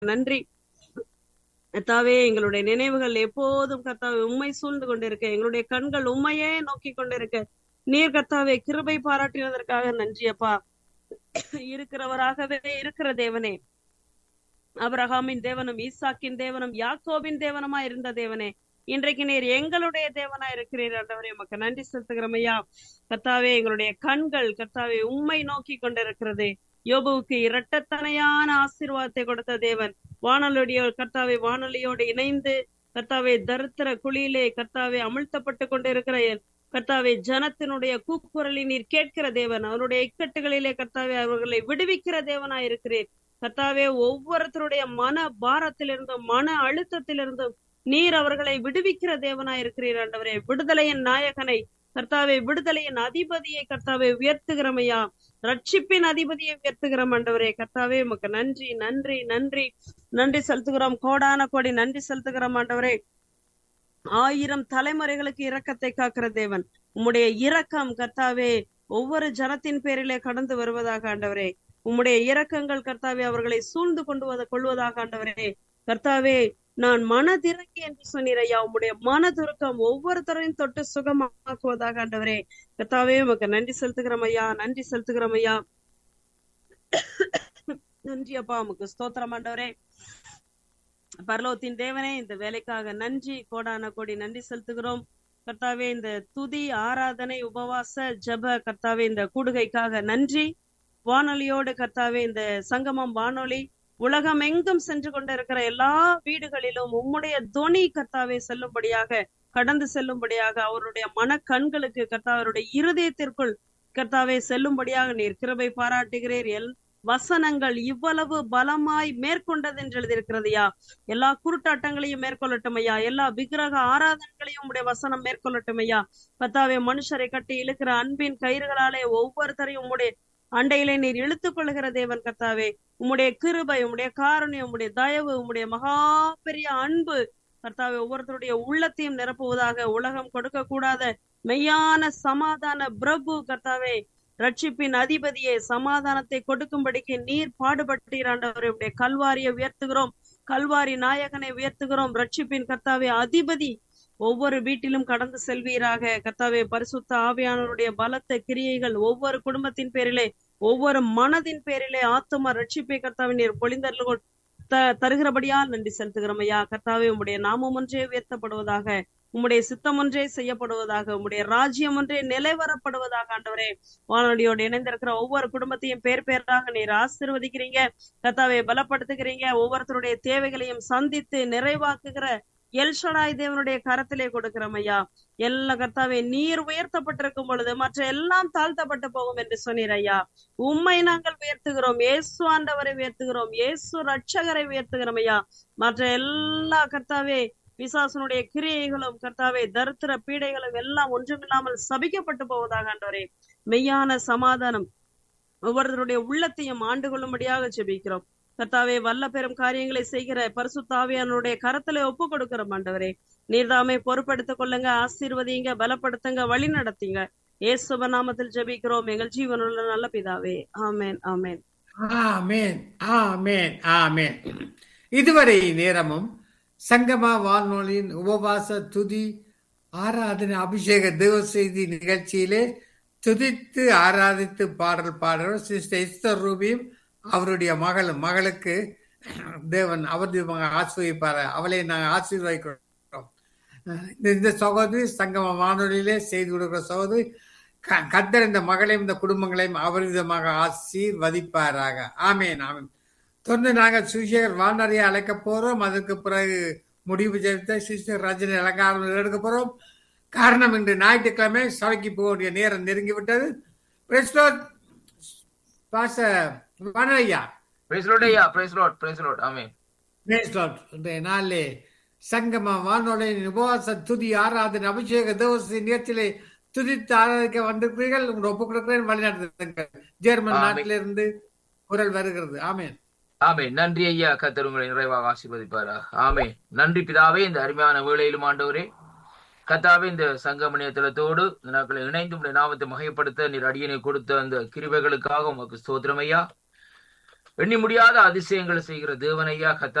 நன்றி கர்த்தாவே எங்களுடைய நினைவுகள் எப்போதும் கர்த்தாவே உண்மை சூழ்ந்து கொண்டிருக்க எங்களுடைய கண்கள் உண்மையே நோக்கி கொண்டிருக்க நீர் கர்த்தாவே கிருபை பாராட்டினதற்காக நன்றி அப்பா இருக்கிறவராகவே இருக்கிற தேவனே அபிரகாமின் தேவனும் ஈசாக்கின் தேவனும் யாக்கோபின் தேவனுமா இருந்த தேவனே இன்றைக்கு நீர் எங்களுடைய தேவனா இருக்கிறீர் ஆண்டவரே உமக்கு நன்றி செலுத்துகிறோம் ஐயா கர்த்தாவே எங்களுடைய கண்கள் கர்த்தாவே உண்மை நோக்கி கொண்டிருக்கிறது யோபுவுக்கு இரட்டத்தனையான ஆசீர்வாதத்தை கொடுத்த தேவன் வானொலியுடைய கர்த்தாவே வானொலியோடு இணைந்து கர்த்தாவே தரித்திர குழியிலே கர்த்தாவே அமிழ்த்தப்பட்டு கொண்டிருக்கிற கர்த்தாவே ஜனத்தினுடைய கூக்குரலை நீர் கேட்கிற தேவன் அவருடைய இக்கட்டுகளிலே கர்த்தாவே அவர்களை விடுவிக்கிற தேவனா இருக்கிறேன் கர்த்தாவே ஒவ்வொருத்தருடைய மன பாரத்திலிருந்தும் மன அழுத்தத்திலிருந்தும் நீர் அவர்களை விடுவிக்கிற தேவனா இருக்கிறீர் ஆண்டவரே விடுதலையின் நாயகனை கர்த்தாவே விடுதலையின் அதிபதியை கர்த்தாவே உயர்த்துகிறமையா ரட்சிப்பின் அதிபதியை உயர்த்துகிறோம் ஆண்டவரே கர்த்தாவே உமக்கு நன்றி நன்றி நன்றி நன்றி செலுத்துகிறோம் கோடான கோடி நன்றி செலுத்துகிறோம் ஆண்டவரே ஆயிரம் தலைமுறைகளுக்கு இரக்கத்தை காக்கிற தேவன் உம்முடைய இரக்கம் கர்த்தாவே ஒவ்வொரு ஜனத்தின் பேரிலே கடந்து வருவதாக ஆண்டவரே உம்முடைய இரக்கங்கள் கர்த்தாவே அவர்களை சூழ்ந்து கொண்டு வத கொள்வதாக ஆண்டவரே கர்த்தாவே நான் மனதிறங்கி என்று சொன்னீரையா உம்முடைய மனதுருக்கம் ஒவ்வொருத்தரையும் தொட்டு சுகமாக்குவதாக ஆண்டவரே கர்த்தாவே உமக்கு நன்றி செலுத்துகிறோம் ஐயா நன்றி செலுத்துகிறோம் ஐயா நன்றி அப்பா உமக்கு ஸ்தோத்திரம் ஆண்டவரே பரலோத்தின் தேவனே இந்த வேலைக்காக நன்றி கோடான கோடி நன்றி செலுத்துகிறோம் கர்த்தாவே இந்த துதி ஆராதனை உபவாச ஜப கர்த்தாவே இந்த கூடுகைக்காக நன்றி வானொலியோடு கர்த்தாவே இந்த சங்கமம் வானொலி உலகம் எங்கும் சென்று கொண்டிருக்கிற எல்லா வீடுகளிலும் உம்முடைய துணி கர்த்தாவே செல்லும்படியாக கடந்து செல்லும்படியாக அவருடைய மன கண்களுக்கு கர்த்தாவருடைய இருதயத்திற்குள் கர்த்தாவே செல்லும்படியாக நீர் கிருபை பாராட்டுகிறீர் எல் வசனங்கள் இவ்வளவு பலமாய் மேற்கொண்டது என்று எழுதியிருக்கிறதையா எல்லா குருட்டாட்டங்களையும் மேற்கொள்ளட்டும் ஐயா எல்லா விக்கிரக ஆராதனைகளையும் உடைய வசனம் மேற்கொள்ளட்டும் ஐயா கர்த்தாவே மனுஷரை கட்டி இழுக்கிற அன்பின் கயிறுகளாலே ஒவ்வொருத்தரையும் உம்முடைய அண்டையிலே நீர் இழுத்துக் கொள்ளுகிற தேவன் கர்த்தாவே உம்முடைய கிருபை உம்முடைய காரணியம் உம்முடைய தயவு உம்முடைய மகா பெரிய அன்பு கர்த்தாவே ஒவ்வொருத்தருடைய உள்ளத்தையும் நிரப்புவதாக உலகம் கொடுக்க கூடாத மெய்யான சமாதான பிரபு கர்த்தாவே ரட்சிப்பின் அதிபதியே சமாதானத்தை கொடுக்கும்படிக்கு நீர் பாடுபட்டீராண்டவரை உடைய கல்வாரியை உயர்த்துகிறோம் கல்வாரி நாயகனை உயர்த்துகிறோம் ரட்சிப்பின் கர்த்தாவே அதிபதி ஒவ்வொரு வீட்டிலும் கடந்து செல்வீராக கர்த்தாவே பரிசுத்த ஆவியானவருடைய பலத்த கிரியைகள் ஒவ்வொரு குடும்பத்தின் பேரிலே ஒவ்வொரு மனதின் பேரிலே ஆத்தும ரட்சிப்பை கர்த்தாவை நீர் பொழிந்தர்கள் த தருகிறபடியால் நன்றி செலுத்துகிறோம் ஐயா கர்த்தாவே உம்முடைய நாமம் ஒன்றே உயர்த்தப்படுவதாக உம்முடைய சித்தம் ஒன்றே செய்யப்படுவதாக உம்முடைய ராஜ்யம் ஒன்றே நிலைவரப்படுவதாக ஆண்டவரே வானொலியோடு இணைந்திருக்கிற ஒவ்வொரு குடும்பத்தையும் பேர் பேராக நீர் ஆசீர்வதிக்கிறீங்க கர்த்தாவை பலப்படுத்துகிறீங்க ஒவ்வொருத்தருடைய தேவைகளையும் சந்தித்து நிறைவாக்குகிற எல்ஷடாய் தேவனுடைய கரத்திலே கொடுக்கிறோம் ஐயா எல்லா கர்த்தாவே நீர் உயர்த்தப்பட்டிருக்கும் பொழுது மற்ற எல்லாம் தாழ்த்தப்பட்டு போகும் என்று சொன்னீர் ஐயா உண்மை நாங்கள் உயர்த்துகிறோம் இயேசு ஆண்டவரை உயர்த்துகிறோம் இயேசு ரட்சகரை உயர்த்துகிறோம் ஐயா மற்ற எல்லா கர்த்தாவே பிசாசனுடைய கிரியைகளும் கர்த்தாவே தரித்திர பீடைகளும் எல்லாம் ஒன்றுமில்லாமல் சபிக்கப்பட்டு போவதாக ஆண்டவரே மெய்யான சமாதானம் ஒவ்வொருத்தருடைய உள்ளத்தையும் ஆண்டு கொள்ளும்படியாக ஜெபிக்கிறோம் கர்த்தாவே வல்ல பெரும் காரியங்களை செய்கிற பரிசுத்தாவியானுடைய கரத்துல ஒப்பு கொடுக்கிற ஆண்டவரே நீர்தாமே பொறுப்படுத்திக் கொள்ளுங்க ஆசீர்வதிங்க பலப்படுத்துங்க வழி நடத்துங்க ஏசுப நாமத்தில் ஜெபிக்கிறோம் எங்கள் ஜீவனுள்ள நல்ல பிதாவே ஆமேன் ஆமேன் ஆமேன் ஆமேன் ஆமேன் இதுவரை நேரமும் சங்கமா வானொலியின் உபவாச துதி ஆராதனை அபிஷேக தேவ செய்தி நிகழ்ச்சியிலே துதித்து ஆராதித்து பாடல் பாடுறோம் சிஸ்டர் இஸ்தர் ரூபியும் அவருடைய மகள் மகளுக்கு தேவன் அவருடைய மகள் ஆசிர்வதிப்பார் அவளை நாங்கள் ஆசீர்வதிக்கிறோம் இந்த சகோதரி சங்கம வானொலியிலே செய்து கொடுக்கிற சகோதரி கத்தர் இந்த மகளையும் இந்த குடும்பங்களையும் அவரிதமாக ஆசீர்வதிப்பாராக ஆமேன் ஆமேன் தொடர்ந்து நாங்கள் சுசேகர் வானரையை அழைக்க போறோம் அதுக்கு பிறகு முடிவு செய்த சிஸ்டர் ரஜினி அலங்காரம் எடுக்க போறோம் காரணம் இன்று ஞாயிற்றுக்கிழமை சபைக்கு போக நேரம் நெருங்கி விட்டது நாளே சங்கம வானொலியின் உபவாச துதி ஆராதனை அபிஷேக தேவசி நேரத்திலே துதித்து ஆராதிக்க வந்திருக்கிறீர்கள் உங்களை ஒப்புக் கொடுக்கிறேன் வழிநடத்துங்கள் ஜெர்மன் நாட்டிலிருந்து குரல் வருகிறது ஆமேன் ஆமே நன்றி ஐயா கத்தர் உங்களை நிறைவாக ஆசீர்வதிப்பாரா ஆமே நன்றி பிதாவே இந்த அருமையான வேளையிலும் ஆண்டவரே கத்தாவே இந்த சங்கமணிய தளத்தோடு இந்த நாட்களை இணைந்து உடைய நாமத்தை மகைப்படுத்த நீர் அடியனை கொடுத்த அந்த கிருபைகளுக்காக உமக்கு ஸ்தோத்திரம் ஐயா எண்ணி முடியாத அதிசயங்களை செய்கிற தேவனையா கத்த